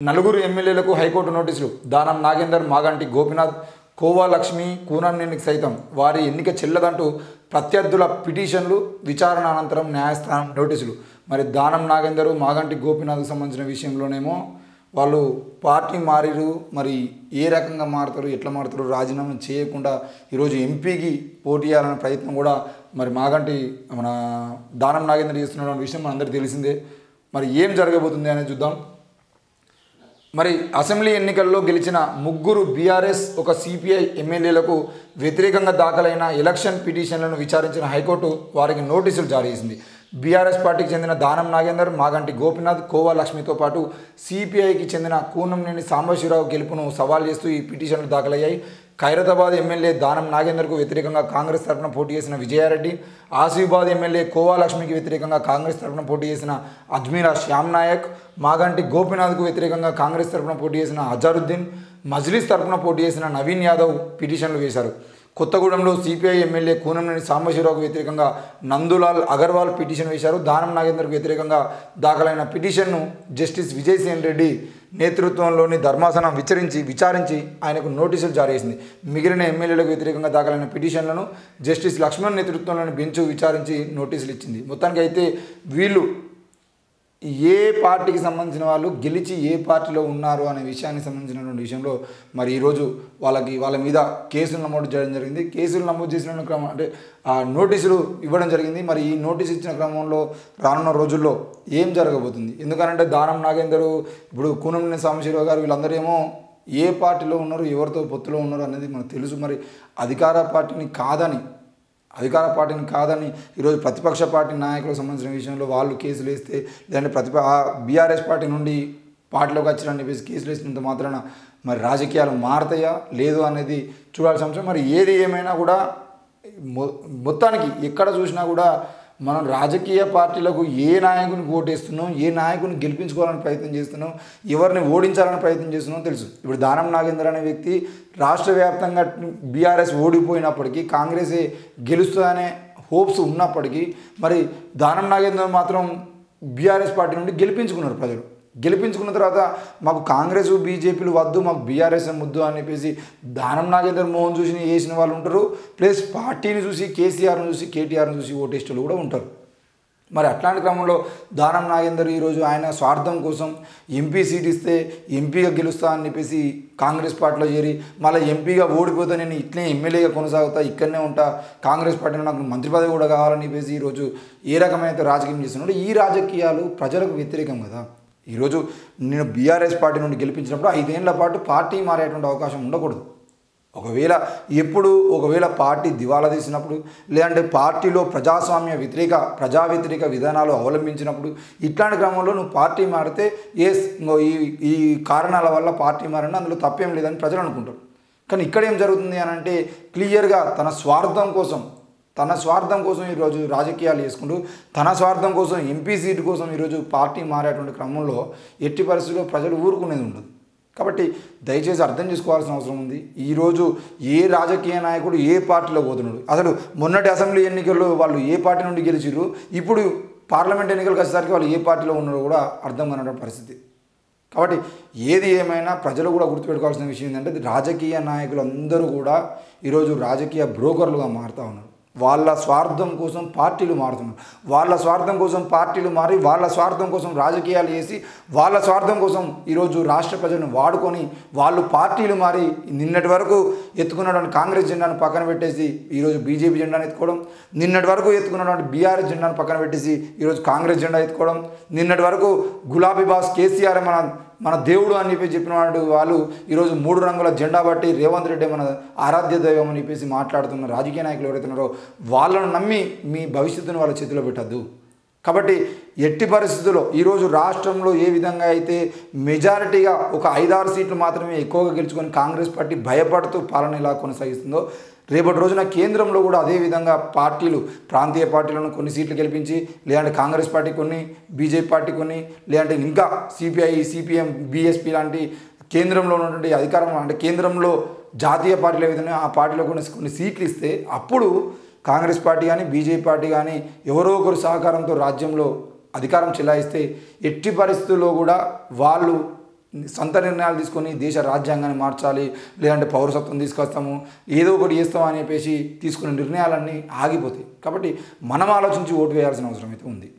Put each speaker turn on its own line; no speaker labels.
నలుగురు ఎమ్మెల్యేలకు హైకోర్టు నోటీసులు దానం నాగేందర్ మాగంటి గోపినాథ్ కోవా లక్ష్మి కూనంనేనికి సైతం వారి ఎన్నిక చెల్లదంటూ ప్రత్యర్థుల పిటిషన్లు విచారణ అనంతరం న్యాయస్థానం నోటీసులు మరి దానం నాగేందర్ మాగంటి గోపినాథ్కు సంబంధించిన విషయంలోనేమో వాళ్ళు పార్టీ మారిరు మరి ఏ రకంగా మారుతారు ఎట్లా మారుతారు రాజీనామా చేయకుండా ఈరోజు ఎంపీకి పోటీ చేయాలనే ప్రయత్నం కూడా మరి మాగంటి మన దానం నాగేంద్ర చేస్తున్న విషయం మనందరికీ తెలిసిందే మరి ఏం జరగబోతుంది అనేది చూద్దాం మరి అసెంబ్లీ ఎన్నికల్లో గెలిచిన ముగ్గురు బీఆర్ఎస్ ఒక సిపిఐ ఎమ్మెల్యేలకు వ్యతిరేకంగా దాఖలైన ఎలక్షన్ పిటిషన్లను విచారించిన హైకోర్టు వారికి నోటీసులు జారీ చేసింది బీఆర్ఎస్ పార్టీకి చెందిన దానం నాగేందర్ మాగంటి గోపినాథ్ కోవా లక్ష్మితో పాటు సిపిఐకి చెందిన కూనంనేని సాంబశివరావు గెలుపును సవాల్ చేస్తూ ఈ పిటిషన్లు దాఖలయ్యాయి ఖైరతాబాద్ ఎమ్మెల్యే దానం నాగేందర్కు వ్యతిరేకంగా కాంగ్రెస్ తరఫున పోటీ చేసిన విజయారెడ్డి ఆసిఫాబాద్ ఎమ్మెల్యే కోవా లక్ష్మికి వ్యతిరేకంగా కాంగ్రెస్ తరఫున పోటీ చేసిన అజ్మీరా శ్యామ్ నాయక్ మాగంటి గోపినాథ్కు వ్యతిరేకంగా కాంగ్రెస్ తరఫున పోటీ చేసిన అజారుద్దీన్ మజ్లిస్ తరఫున పోటీ చేసిన నవీన్ యాదవ్ పిటిషన్లు వేశారు కొత్తగూడెంలో సిపిఐ ఎమ్మెల్యే కూనంనేని సాంబశివరావుకు వ్యతిరేకంగా నందులాల్ అగర్వాల్ పిటిషన్ వేశారు దానం నాగేందర్కు వ్యతిరేకంగా దాఖలైన పిటిషన్ను జస్టిస్ విజయసేన్ రెడ్డి నేతృత్వంలోని ధర్మాసనం విచారించి విచారించి ఆయనకు నోటీసులు జారీ చేసింది మిగిలిన ఎమ్మెల్యేలకు వ్యతిరేకంగా దాఖలైన పిటిషన్లను జస్టిస్ లక్ష్మణ్ నేతృత్వంలోని బెంచ్ విచారించి నోటీసులు ఇచ్చింది మొత్తానికి అయితే వీళ్ళు ఏ పార్టీకి సంబంధించిన వాళ్ళు గెలిచి ఏ పార్టీలో ఉన్నారు అనే విషయానికి సంబంధించినటువంటి విషయంలో మరి ఈరోజు వాళ్ళకి వాళ్ళ మీద కేసులు నమోదు చేయడం జరిగింది కేసులు నమోదు చేసిన క్రమం అంటే ఆ నోటీసులు ఇవ్వడం జరిగింది మరి ఈ నోటీసు ఇచ్చిన క్రమంలో రానున్న రోజుల్లో ఏం జరగబోతుంది ఎందుకంటే దానం నాగేందరు ఇప్పుడు కూనంనేని సాంబశివరావు గారు వీళ్ళందరూ ఏమో ఏ పార్టీలో ఉన్నారు ఎవరితో పొత్తులో ఉన్నారు అనేది మనకు తెలుసు మరి అధికార పార్టీని కాదని అధికార పార్టీని కాదని ఈరోజు ప్రతిపక్ష పార్టీ నాయకులకు సంబంధించిన విషయంలో వాళ్ళు కేసులు వేస్తే లేదంటే ప్రతిప బీఆర్ఎస్ పార్టీ నుండి పార్టీలోకి వచ్చిరని చెప్పేసి కేసులు వేసినంత మాత్రాన మరి రాజకీయాలు మారతాయా లేదు అనేది చూడాల్సిన అంశం మరి ఏది ఏమైనా కూడా మొ- మొత్తానికి ఎక్కడ చూసినా కూడా మనం రాజకీయ పార్టీలకు ఏ నాయకుని ఓటేస్తున్నాం ఏ నాయకుని గెలిపించుకోవాలని ప్రయత్నం చేస్తున్నాం ఎవరిని ఓడించాలని ప్రయత్నం చేస్తున్నాం తెలుసు ఇప్పుడు దానం నాగేంద్ర అనే వ్యక్తి రాష్ట్ర వ్యాప్తంగా బీఆర్ఎస్ ఓడిపోయినప్పటికీ కాంగ్రెసే గెలుస్తుందనే హోప్స్ ఉన్నప్పటికీ మరి దానం నాగేంద్ర మాత్రం బీఆర్ఎస్ పార్టీ నుండి గెలిపించుకున్నారు ప్రజలు గెలిపించుకున్న తర్వాత మాకు కాంగ్రెస్ బీజేపీలు వద్దు మాకు బీఆర్ఎస్ ముద్దు అని చెప్పేసి దానం నాగేందర్ మోహన్ చూసి వేసిన వాళ్ళు ఉంటారు ప్లస్ పార్టీని చూసి కేసీఆర్ని చూసి కేటీఆర్ని చూసి ఓటేస్టులు కూడా ఉంటారు మరి అట్లాంటి క్రమంలో దానం నాగేందర్ ఈరోజు ఆయన స్వార్థం కోసం ఎంపీ సీట్ ఇస్తే ఎంపీగా గెలుస్తా అని చెప్పేసి కాంగ్రెస్ పార్టీలో చేరి మళ్ళీ ఎంపీగా ఓడిపోతే నేను ఇట్లే ఎమ్మెల్యేగా కొనసాగుతా ఇక్కడనే ఉంటా కాంగ్రెస్ పార్టీలో నాకు మంత్రి పదవి కూడా కావాలని చెప్పేసి ఈరోజు ఏ రకమైన రాజకీయం చేస్తున్నాడు ఈ రాజకీయాలు ప్రజలకు వ్యతిరేకం కదా ఈరోజు నేను బీఆర్ఎస్ పార్టీ నుండి గెలిపించినప్పుడు ఐదేళ్ల పాటు పార్టీ మారేటువంటి అవకాశం ఉండకూడదు ఒకవేళ ఎప్పుడు ఒకవేళ పార్టీ దివాలా తీసినప్పుడు లేదంటే పార్టీలో ప్రజాస్వామ్య వ్యతిరేక ప్రజా వ్యతిరేక విధానాలు అవలంబించినప్పుడు ఇట్లాంటి క్రమంలో నువ్వు పార్టీ మారితే ఏ ఈ ఈ కారణాల వల్ల పార్టీ మారినా అందులో తప్పేం లేదని ప్రజలు అనుకుంటారు కానీ ఇక్కడ ఏం జరుగుతుంది అని అంటే క్లియర్గా తన స్వార్థం కోసం తన స్వార్థం కోసం ఈరోజు రాజకీయాలు చేసుకుంటూ తన స్వార్థం కోసం ఎంపీ సీటు కోసం ఈరోజు పార్టీ మారేటువంటి క్రమంలో ఎట్టి పరిస్థితుల్లో ప్రజలు ఊరుకునేది ఉండదు కాబట్టి దయచేసి అర్థం చేసుకోవాల్సిన అవసరం ఉంది ఈరోజు ఏ రాజకీయ నాయకుడు ఏ పార్టీలో పోతున్నాడు అసలు మొన్నటి అసెంబ్లీ ఎన్నికల్లో వాళ్ళు ఏ పార్టీ నుండి గెలిచిర్రు ఇప్పుడు పార్లమెంట్ ఎన్నికలకు వచ్చేసరికి వాళ్ళు ఏ పార్టీలో ఉన్నారో కూడా అర్థం కానటువంటి పరిస్థితి కాబట్టి ఏది ఏమైనా ప్రజలు కూడా గుర్తుపెట్టుకోవాల్సిన విషయం ఏంటంటే రాజకీయ నాయకులు అందరూ కూడా ఈరోజు రాజకీయ బ్రోకర్లుగా మారుతూ ఉన్నారు వాళ్ళ స్వార్థం కోసం పార్టీలు మారుతున్నారు వాళ్ళ స్వార్థం కోసం పార్టీలు మారి వాళ్ళ స్వార్థం కోసం రాజకీయాలు చేసి వాళ్ళ స్వార్థం కోసం ఈరోజు రాష్ట్ర ప్రజలను వాడుకొని వాళ్ళు పార్టీలు మారి నిన్నటి వరకు ఎత్తుకున్నటువంటి కాంగ్రెస్ జెండాను పక్కన పెట్టేసి ఈరోజు బీజేపీ జెండాను ఎత్తుకోవడం నిన్నటి వరకు ఎత్తుకున్నటువంటి బీఆర్ఎస్ జెండాను పక్కన పెట్టేసి ఈరోజు కాంగ్రెస్ జెండా ఎత్తుకోవడం నిన్నటి వరకు గులాబీ బాస్ కేసీఆర్ మన మన దేవుడు అని చెప్పి చెప్పిన వాడు వాళ్ళు ఈరోజు మూడు రంగుల జెండా బట్టి రేవంత్ రెడ్డి మన ఆరాధ్య దైవం అని చెప్పేసి మాట్లాడుతున్న రాజకీయ నాయకులు ఎవరైతే ఉన్నారో వాళ్ళను నమ్మి మీ భవిష్యత్తును వాళ్ళ చేతిలో పెట్టద్దు కాబట్టి ఎట్టి పరిస్థితుల్లో ఈరోజు రాష్ట్రంలో ఏ విధంగా అయితే మెజారిటీగా ఒక ఐదారు సీట్లు మాత్రమే ఎక్కువగా గెలుచుకొని కాంగ్రెస్ పార్టీ భయపడుతూ పాలన ఎలా కొనసాగిస్తుందో రేపటి రోజున కేంద్రంలో కూడా అదే విధంగా పార్టీలు ప్రాంతీయ పార్టీలను కొన్ని సీట్లు గెలిపించి లేదంటే కాంగ్రెస్ పార్టీ కొన్ని బీజేపీ పార్టీ కొన్ని లేదంటే ఇంకా సిపిఐ సిపిఎం బీఎస్పీ లాంటి కేంద్రంలో ఉన్నటువంటి అధికారం అంటే కేంద్రంలో జాతీయ పార్టీలు ఏ విధంగా ఆ పార్టీలో కొన్ని కొన్ని సీట్లు ఇస్తే అప్పుడు కాంగ్రెస్ పార్టీ కానీ బీజేపీ పార్టీ కానీ ఎవరో ఒకరు సహకారంతో రాజ్యంలో అధికారం చెలాయిస్తే ఎట్టి పరిస్థితుల్లో కూడా వాళ్ళు సొంత నిర్ణయాలు తీసుకొని దేశ రాజ్యాంగాన్ని మార్చాలి లేదంటే పౌరసత్వం తీసుకొస్తాము ఏదో ఒకటి చేస్తాం అని చెప్పేసి తీసుకునే నిర్ణయాలన్నీ ఆగిపోతాయి కాబట్టి మనం ఆలోచించి ఓటు వేయాల్సిన అవసరం అయితే ఉంది